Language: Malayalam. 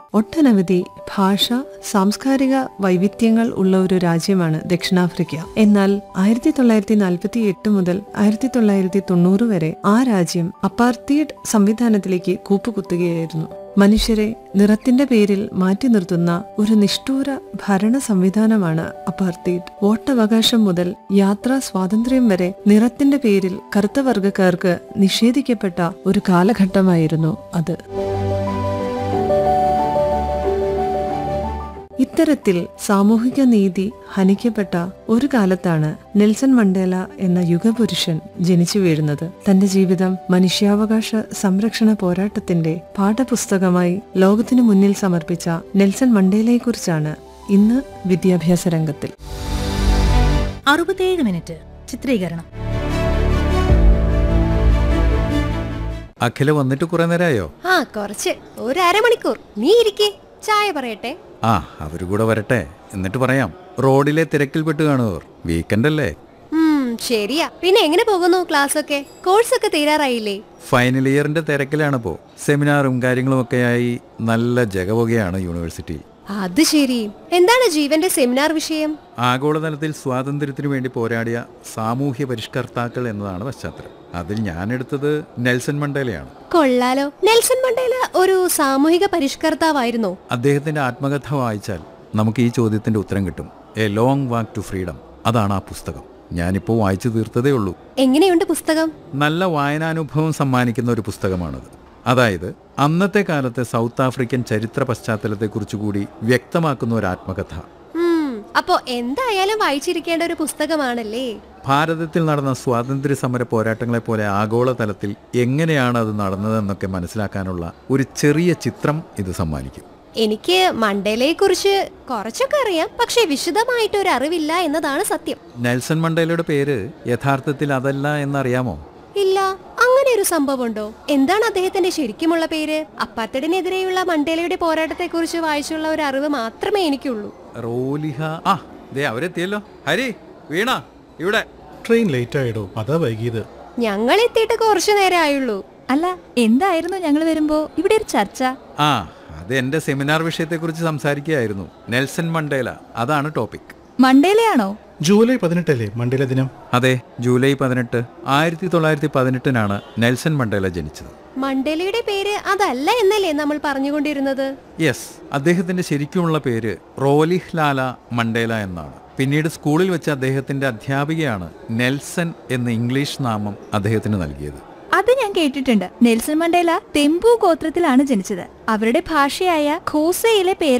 ഒട്ടനവധി ഭാഷ സാംസ്കാരിക വൈവിധ്യങ്ങൾ ഉള്ള ഒരു രാജ്യമാണ് ദക്ഷിണാഫ്രിക്ക എന്നാൽ ആയിരത്തി തൊള്ളായിരത്തി നാൽപ്പത്തി എട്ട് മുതൽ ആയിരത്തി തൊള്ളായിരത്തി തൊണ്ണൂറ് വരെ ആ രാജ്യം അപ്പാർത്തീഡ് സംവിധാനത്തിലേക്ക് കൂപ്പുകുത്തുകയായിരുന്നു മനുഷ്യരെ നിറത്തിന്റെ പേരിൽ മാറ്റി നിർത്തുന്ന ഒരു നിഷ്ഠൂര ഭരണ സംവിധാനമാണ് അപ്പാർത്തീഡ് വോട്ടവകാശം മുതൽ യാത്രാ സ്വാതന്ത്ര്യം വരെ നിറത്തിന്റെ പേരിൽ കറുത്ത വർഗക്കാർക്ക് നിഷേധിക്കപ്പെട്ട ഒരു കാലഘട്ടമായിരുന്നു അത് ഇത്തരത്തിൽ സാമൂഹിക നീതി ഹനിക്കപ്പെട്ട ഒരു കാലത്താണ് നെൽസൺ മണ്ടേല എന്ന യുഗപുരുഷൻ ജനിച്ചു വീഴുന്നത് തന്റെ ജീവിതം മനുഷ്യാവകാശ സംരക്ഷണ പോരാട്ടത്തിന്റെ പാഠപുസ്തകമായി ലോകത്തിനു മുന്നിൽ സമർപ്പിച്ച നെൽസൺ മണ്ടേലയെക്കുറിച്ചാണ് ഇന്ന് വിദ്യാഭ്യാസ രംഗത്തിൽ അറുപത്തേഴ് മിനിറ്റ് ചിത്രീകരണം അഖില വന്നിട്ട് കുറെ നേരമായോ ആ കുറച്ച് ഒരു അരമണിക്കൂർ നീ ഇരിക്കേ ചായ പറയട്ടെ ആ അവര് കൂടെ വരട്ടെ എന്നിട്ട് പറയാം റോഡിലെ തിരക്കിൽപ്പെട്ട് കാണുവർ വീക്കെൻഡ് അല്ലേ ഉം ശരിയാ പിന്നെ എങ്ങനെ പോകുന്നു ക്ലാസ് ഒക്കെ കോഴ്സ് ഒക്കെ തീരാറായില്ലേ ഫൈനൽ ഇയറിന്റെ തിരക്കിലാണിപ്പോ സെമിനാറും കാര്യങ്ങളും ഒക്കെയായി നല്ല ജഗവുകയാണ് യൂണിവേഴ്സിറ്റി അത് ശരി എന്താണ് ജീവന്റെ സെമിനാർ വിഷയം ആഗോളതലത്തിൽ സ്വാതന്ത്ര്യത്തിനു വേണ്ടി പോരാടിയ സാമൂഹ്യ പരിഷ്കർത്താക്കൾ എന്നതാണ് പശ്ചാത്തലം അതിൽ ഞാൻ എടുത്തത് നെൽസൺ മണ്ടേലയാണ് കൊള്ളാലോ നെൽസൺ മണ്ടേല ഒരു സാമൂഹിക പരിഷ്കർത്താവായിരുന്നോ അദ്ദേഹത്തിന്റെ ആത്മകഥ വായിച്ചാൽ നമുക്ക് ഈ ചോദ്യത്തിന്റെ ഉത്തരം കിട്ടും a long walk to freedom അതാണ് ആ പുസ്തകം ഞാനിപ്പോൾ വായിച്ചു തീർത്തതേ ഉള്ളൂ എങ്ങനെയുണ്ട് പുസ്തകം നല്ല വായനാനുഭവം സമ്മാനിക്കുന്ന ഒരു പുസ്തകമാണത് അതായത് അന്നത്തെ കാലത്തെ സൗത്ത് ആഫ്രിക്കൻ ചരിത്ര പശ്ചാത്തലത്തെക്കുറിച്ച് കൂടി വ്യക്തമാക്കുന്ന ഒരു ആത്മകഥ ഉം അപ്പോ എന്തായാലും വായിച്ചിരിക്കേണ്ട ഒരു പുസ്തകമാണല്ലേ ഭാരതത്തിൽ നടന്ന സ്വാതന്ത്ര്യ സമര പോരാട്ടങ്ങളെ പോലെ ആഗോളതലത്തിൽ എങ്ങനെയാണ് അത് നടന്നതെന്നൊക്കെ മനസ്സിലാക്കാനുള്ള ഒരു ചെറിയ ചിത്രം ഇത് സമ്മാനിക്കും എനിക്ക് മണ്ടേലയെ കുറിച്ച് കുറച്ചൊക്കെ അറിയാം പക്ഷെ വിശദമായിട്ട് ഒരു അറിവില്ല എന്നതാണ് സത്യം നെൽസൺ മണ്ടേലയുടെ പേര് യഥാർത്ഥത്തിൽ അതല്ല എന്നറിയാമോ ഇല്ല അങ്ങനെ ഒരു സംഭവമുണ്ടോ എന്താണ് അദ്ദേഹത്തിന്റെ ശരിക്കുമുള്ള പേര് അപ്പാത്തടിനെതിരെയുള്ള മണ്ടേലയുടെ പോരാട്ടത്തെ കുറിച്ച് വായിച്ചുള്ള ഒരു അറിവ് മാത്രമേ എനിക്കുള്ളൂ റോലിഹ ആ ദേ അവരെത്തിയല്ലോ ഹരി വീണ ഇവിടെ ട്രെയിൻ ലേറ്റ് ആയിടോ അതാ വൈകിയത് ഞങ്ങൾ എത്തിയിട്ട് കുറച്ചു നേരം ആയുള്ളൂ അല്ല എന്തായിരുന്നു ഞങ്ങൾ വരുമ്പോ ഇവിടെ ഒരു ചർച്ച ആ അത് എന്റെ സെമിനാർ വിഷയത്തെക്കുറിച്ച് സംസാരിക്കുകയായിരുന്നു നെൽസൺ മണ്ടേല അതാണ് ടോപ്പിക് മണ്ടേലയാണോ ജൂലൈ പതിനെട്ടല്ലേ മണ്ഡല ദിനം അതെ ജൂലൈ പതിനെട്ട് ആയിരത്തി തൊള്ളായിരത്തി പതിനെട്ടിനാണ് നെൽസൺ മണ്ടേല ജനിച്ചത് മണ്ടേലയുടെ പേര് അതല്ല എന്നല്ലേ നമ്മൾ പറഞ്ഞുകൊണ്ടിരുന്നത് യെസ് അദ്ദേഹത്തിന്റെ ശരിക്കുമുള്ള പേര് റോലിഹ് ലാല മണ്ടേല എന്നാണ് പിന്നീട് സ്കൂളിൽ വെച്ച് അദ്ദേഹത്തിന്റെ അധ്യാപികയാണ് നെൽസൺ എന്ന ഇംഗ്ലീഷ് നാമം അദ്ദേഹത്തിന് നൽകിയത് അത് ഞാൻ കേട്ടിട്ടുണ്ട് നെൽസൺ മണ്ടേല തെമ്പു ഗോത്രത്തിലാണ് ജനിച്ചത് അവരുടെ ഭാഷയായ ഖോസയിലെ പേര്